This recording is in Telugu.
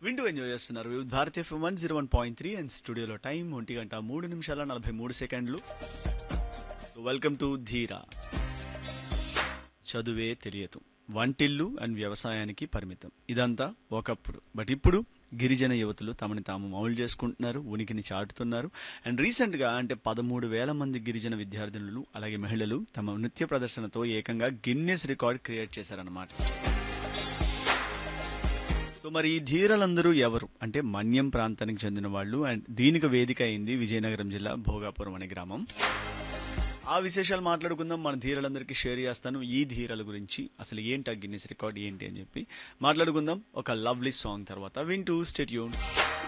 వింటూ ఎంజాయ్ చేస్తున్నారు Vividh Bharatiya FM one zero one point three and స్టూడియోలో టైం ఒంటి గంట మూడు నిమిషాల నలభై మూడు సెకండ్లు వెల్కమ్ టు ధీరా చదువే తెలియదు వంటిల్లు అండ్ వ్యవసాయానికి పరిమితం ఇదంతా ఒకప్పుడు బట్ ఇప్పుడు గిరిజన యువతులు తమని తాము మౌలు చేసుకుంటున్నారు ఉనికిని చాటుతున్నారు అండ్ రీసెంట్గా అంటే పదమూడు వేల మంది గిరిజన విద్యార్థినులు అలాగే మహిళలు తమ నృత్య ప్రదర్శనతో ఏకంగా గిన్నెస్ రికార్డ్ క్రియేట్ చేశారన్నమాట సో మరి ఈ ధీరలందరూ ఎవరు అంటే మన్యం ప్రాంతానికి చెందిన వాళ్ళు అండ్ దీనికి వేదిక అయింది విజయనగరం జిల్లా భోగాపురం అనే గ్రామం ఆ విశేషాలు మాట్లాడుకుందాం మన ధీరలందరికీ షేర్ చేస్తాను ఈ ధీరల గురించి అసలు ఏంటి ఆ గిన్నెస్ రికార్డ్ ఏంటి అని చెప్పి మాట్లాడుకుందాం ఒక లవ్లీ సాంగ్ తర్వాత వింటూ స్టేట్యూన్